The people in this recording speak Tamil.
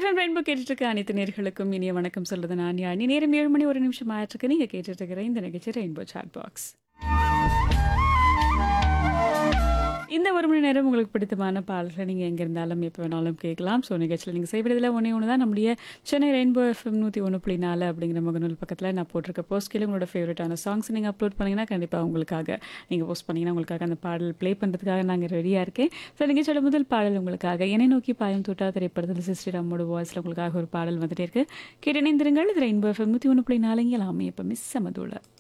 எஃப்எம் ரெயின்போ கேட்டுட்டு இருக்க அனைத்து நேர்களுக்கும் இனிய வணக்கம் சொல்றது நான் யானி நேரம் ஏழு மணி ஒரு நிமிஷம் ஆயிட்டிருக்கு நீங்க கேட்டுட்டு இருக்கிற இந்த நிகழ்ச்சி ரெயின்போ சாட் பாக்ஸ் இந்த ஒரு மணி நேரம் உங்களுக்கு பிடித்தமான பாடல்களை நீங்கள் எங்கே இருந்தாலும் எப்போ வேணாலும் கேட்கலாம் ஸோ நிகழ்ச்சியில் நீங்கள் செய்வதில் ஒன்றே ஒன்று தான் நம்முடைய சென்னை ரெயின்போ எஃப்எம் நூற்றி ஒன்று புள்ளி நாலு அப்படிங்கிற முகநூல் பக்கத்தில் நான் போட்டிருக்க போஸ்ட் கீழே உங்களோட ஃபேவரட்டான சாங்ஸ் நீங்கள் அப்லோட் பண்ணிங்கன்னா கண்டிப்பாக உங்களுக்காக நீங்கள் போஸ்ட் பண்ணிங்கன்னா உங்களுக்காக அந்த பாடல் ப்ளே பண்ணுறதுக்காக நாங்கள் ரெடியாக இருக்கேன் ஸோ நிகழ்ச்சியோட முதல் பாடல் உங்களுக்காக என்னை நோக்கி பாயம் தூட்டா திரைப்படத்தில் சிஸ்டர் அம்மோட வாய்ஸில் உங்களுக்காக ஒரு பாடல் வந்துட்டே இருக்கு கேட்டு இணைந்திருங்கள் இது ரெயின்போ எஃப்எம் நூற்றி ஒன்று புள்ளி நாலுங்க எல்லாமே இப்போ மிஸ் சமதூள